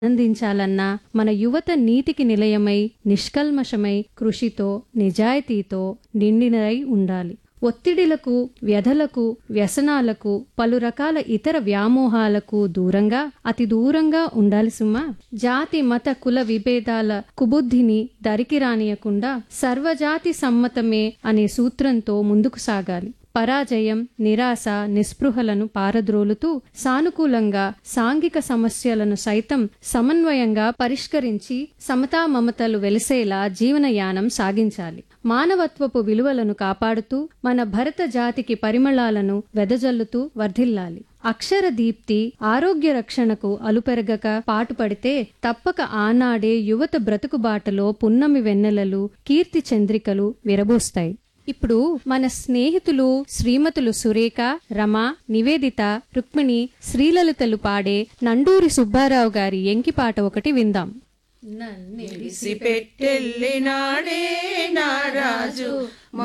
ఆనందించాలన్నా మన యువత నీతికి నిలయమై నిష్కల్మషమై కృషితో నిజాయితీతో నిండినై ఉండాలి ఒత్తిడిలకు వ్యధలకు వ్యసనాలకు పలు రకాల ఇతర వ్యామోహాలకు దూరంగా అతి దూరంగా ఉండాలి సుమా జాతి మత కుల విభేదాల కుబుద్ధిని దరికి రానియకుండా సర్వజాతి సమ్మతమే అనే సూత్రంతో ముందుకు సాగాలి పరాజయం నిరాశ నిస్పృహలను పారద్రోలుతూ సానుకూలంగా సాంఘిక సమస్యలను సైతం సమన్వయంగా పరిష్కరించి సమతా మమతలు వెలిసేలా జీవనయానం సాగించాలి మానవత్వపు విలువలను కాపాడుతూ మన భరత జాతికి పరిమళాలను వెదజల్లుతూ వర్ధిల్లాలి అక్షర దీప్తి ఆరోగ్య రక్షణకు అలుపెరగక పాటుపడితే తప్పక ఆనాడే యువత బ్రతుకు బాటలో పున్నమి వెన్నెలలు కీర్తి చంద్రికలు విరబూస్తాయి ఇప్పుడు మన స్నేహితులు శ్రీమతులు సురేఖ రమ నివేదిత రుక్మిణి శ్రీలలితలు పాడే నండూరి సుబ్బారావు గారి ఎంకి పాట ఒకటి విందాం పెట్టెళ్ళినాడే నా రాజు